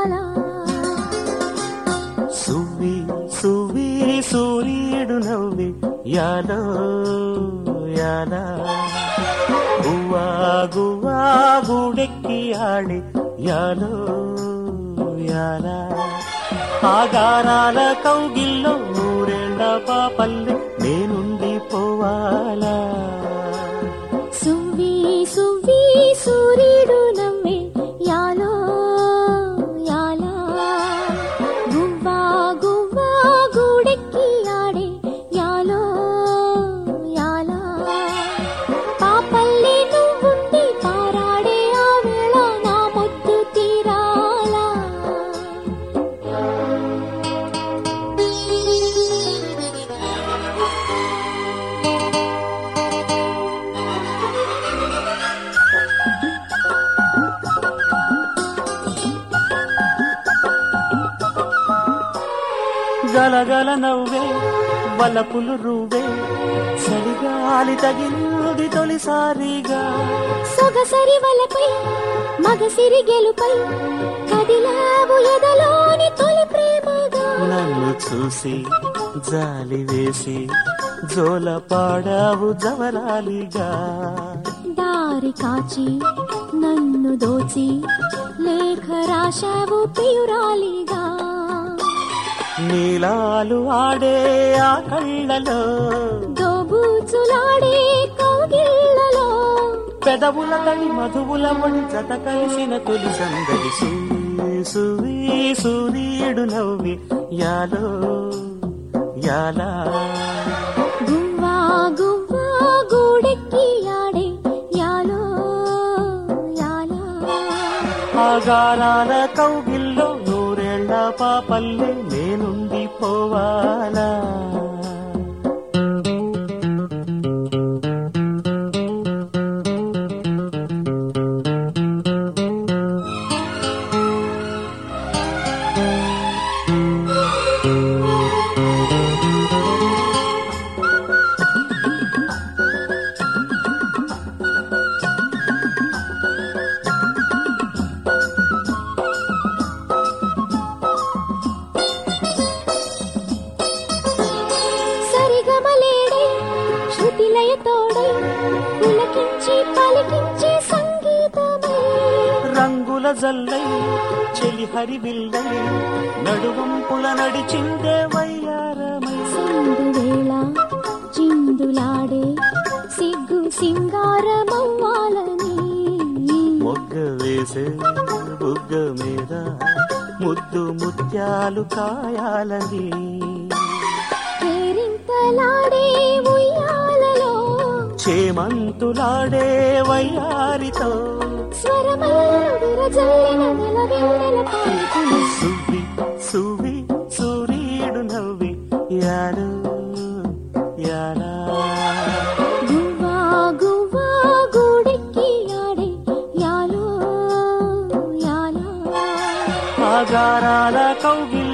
యాలా సువ్వి సువ్వి సూర్యుడు నవ్వి యాలో యాలా గువ్వా గువ్వా గూడెక్కి ఆడి యాలో యాలా ఆగారాల కౌగిల్లో నూరేళ్ల పాపల్లె నేనుండి పోవాలా సువ్వి సువ్వి సూర్యుడు నవ్వే యాలో యాలా గువ్వా గువ్వా గూడెక్కి ఆడే యాలో యాలా పాపల్లే నువ్వుండి పారాడే ఆ వేళ నా ముద్దు తీరాలా గలగల నవ్వే వలపులు రువ్వే చలిగాలి తగిలింది తొలిసారిగా సొగసరి వలపై మగసిరి గెలుపై కదిలావు ఎదలోని తొలి ప్రేమగా నన్ను చూసి జాలి వేసి జోల పాడావు జవరాలిగా దారి కాచి నన్ను దోచి లేఖ రాశావు ప్రియురాలిగా నీలాలు ఆడే ఆ కళ్ళలో దోబూచులాడే కౌగిళ్లలో పెదవుల తడి మధువుల మణి జత కలిసిన తొలి సందడి సువి సువి సూర్యుడు నవ్వి యాలో యాలా గువ్వా గువ్వా గూడెక్కి ఆడే యాలో యాలా ఆగారాల కౌగిల్లో నూరేళ్ల పాపల్లె నేనుండి పోవాలా సరిగమలేడే శృతిలయ తోడై పులకించి పలికించి సంగీతమై రంగుల జల్లై చెలి హరివిల్లై నడువంపుల నడిచిందే వయ్యారమై సందు వేళ చిందులాడే సిగ్గు సింగారమవ్వాలని మొగ్గ వేసే బుగ్గ మీద ముద్దు ముత్యాలు కాయాలని కేరింతలాడే ఉయ్యాలలో చేమంతులాడే వయ్యారితో స్వరమైన విరజల్లిన నెలవెన్నెల పాడుకుని సువి సువి సూర్యుడు నవ్వి యాలు యాలా గువ్వా గువ్వా గూడెక్కి ఆడే యాలో యాలా ఆగారాల కౌగిలి